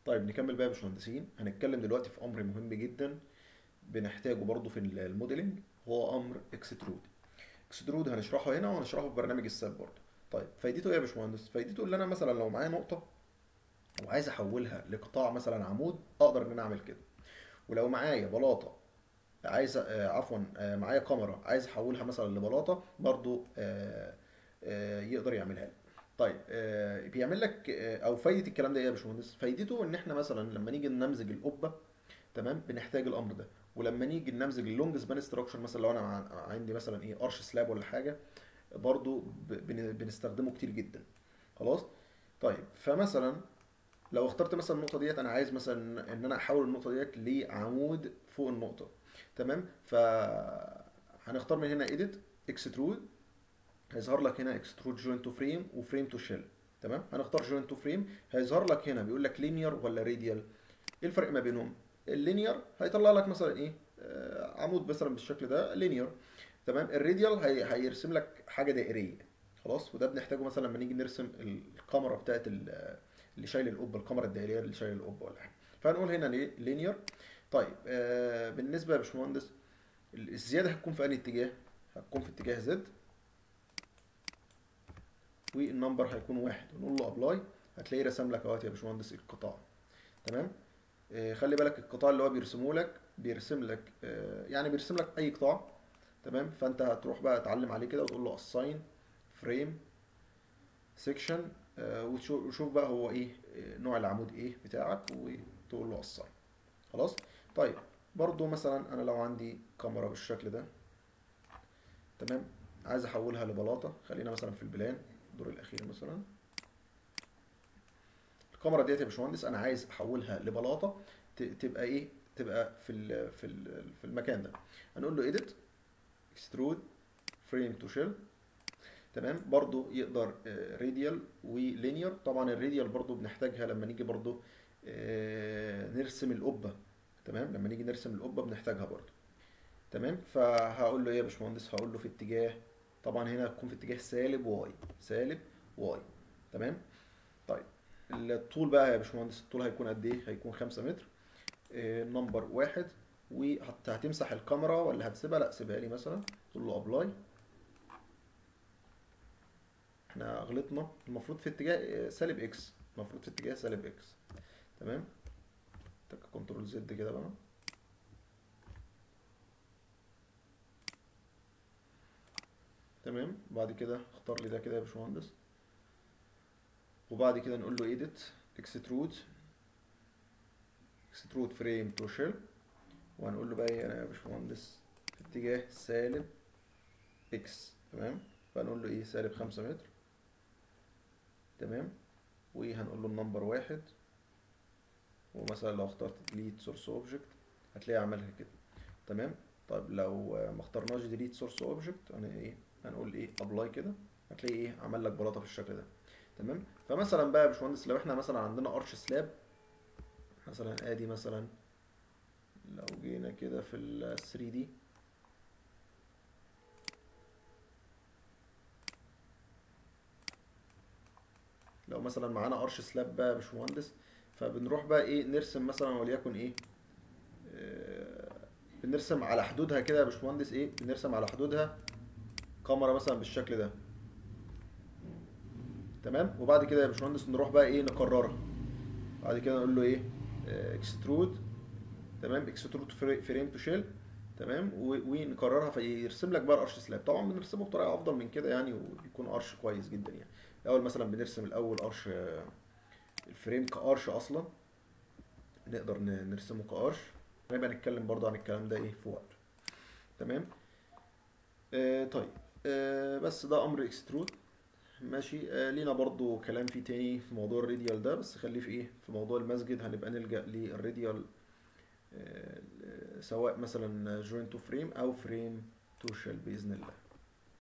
طيب نكمل بقى يا باشمهندسين هنتكلم دلوقتي في امر مهم جدا بنحتاجه برضو في الموديلنج هو امر اكسترود اكسترود هنشرحه هنا وهنشرحه في برنامج الساب برضو طيب فايدته ايه يا باشمهندس فايدته اللي انا مثلا لو معايا نقطه وعايز احولها لقطاع مثلا عمود اقدر ان انا اعمل كده ولو معايا بلاطه عايز آه، عفوا آه، معايا كاميرا عايز احولها مثلا لبلاطه برضو آه، آه، يقدر يعملها لي طيب آه، بيعمل لك آه، او فايده الكلام ده ايه يا باشمهندس فايدته ان احنا مثلا لما نيجي نمزج القبه تمام بنحتاج الامر ده ولما نيجي نمزج اللونج سبان ستراكشر مثلا لو انا ع- عندي مثلا ايه ارش سلاب ولا حاجه برضو ب- بن- بنستخدمه كتير جدا خلاص طيب فمثلا لو اخترت مثلا النقطه ديت انا عايز مثلا ان انا احول النقطه ديت لعمود فوق النقطه تمام ف هنختار من هنا edit extrude هيظهر لك هنا extrude joint to frame وفريم تو shell تمام هنختار joint to frame هيظهر لك هنا بيقول لك linear ولا radial ايه الفرق ما بينهم اللينير هيطلع لك مثلا ايه آه، عمود مثلا بالشكل ده لينير تمام الراديال هي هيرسم لك حاجه دائريه خلاص وده بنحتاجه مثلا لما نيجي نرسم الكاميرا بتاعت ال- اللي شايل القبه الكاميرا الدائريه اللي شايل القبه ولا حاجه فهنقول هنا ليه لينير طيب آه بالنسبه يا باشمهندس الزياده هتكون في انهي اتجاه هتكون في اتجاه زد والنمبر هيكون واحد ونقول له ابلاي هتلاقيه رسم لك اهوت يا باشمهندس القطاع تمام آه، خلي بالك القطاع اللي هو بيرسمه لك بيرسم لك آه، يعني بيرسم لك اي قطاع تمام فانت هتروح بقى تعلم عليه كده وتقول له assign frame section آه، وتشوف وشوف بقى هو ايه آه، نوع العمود ايه بتاعك وتقول له assign خلاص طيب برضو مثلا انا لو عندي كاميرا بالشكل ده تمام عايز احولها لبلاطه خلينا مثلا في البلان الدور الاخير مثلا الكاميرا ديت يا باشمهندس انا عايز احولها لبلاطه ت- تبقى ايه تبقى في ال في ال في المكان ده هنقول له edit extrude frame to shell تمام برضو يقدر راديال ولينير طبعا الراديال برضو بنحتاجها لما نيجي برضو آه، نرسم القبه تمام لما نيجي نرسم القبه بنحتاجها برضو تمام فهقول له ايه يا باشمهندس هقول له في اتجاه طبعا هنا هتكون في اتجاه سالب واي سالب واي تمام طيب الطول بقى يا باشمهندس الطول هيكون قد ايه هيكون 5 متر آه، نمبر واحد وهتمسح الكاميرا ولا هتسيبها لا سيبها لي مثلا تقول له ابلاي احنا غلطنا المفروض في اتجاه آه، سالب اكس المفروض في اتجاه سالب اكس تمام تك كنترول زد كده بقى تمام بعد كده اختار لي ده كده يا باشمهندس وبعد كده نقول له edit extrude extrude frame to shell وهنقول له بقى هنا يا باشمهندس في اتجاه سالب اكس تمام فهنقول له ايه سالب خمسة متر تمام وهنقول له النمبر واحد ومثلا لو اخترت delete source object هتلاقيه عملها كده تمام طيب لو آه، ما اخترناش delete source object انا ايه هنقول ايه apply كده هتلاقي ايه عمل لك بلاطه في الشكل ده تمام فمثلا بقى يا باشمهندس لو احنا مثلا عندنا ارش سلاب مثلا ادي مثلا لو جينا كده في ال 3 دي لو مثلا معانا ارش سلاب بقى يا باشمهندس فبنروح بقى ايه نرسم مثلا وليكن ايه آه، بنرسم على حدودها كده يا باشمهندس ايه بنرسم على حدودها كاميرا مثلا بالشكل ده تمام وبعد كده يا باشمهندس نروح بقى ايه نكررها بعد كده نقول له ايه اكسترود تمام اكسترود فريم تو شيل تمام و- ونكررها فيرسم لك بقى الارش سلاب طبعا بنرسمه بطريقه افضل من كده يعني ويكون ارش كويس جدا يعني الاول مثلا بنرسم الاول ارش آه، الفريم كارش اصلا نقدر ن- نرسمه كارش هنبقى نتكلم برضو عن الكلام ده ايه في وقت تمام آه طيب آه بس ده امر اكسترود ماشي آه لينا برضو كلام فيه تاني في موضوع الراديال ده بس خليه في ايه في موضوع المسجد هنبقى نلجأ للراديال آه سواء مثلا جوينت تو فريم او فريم تو شيل باذن الله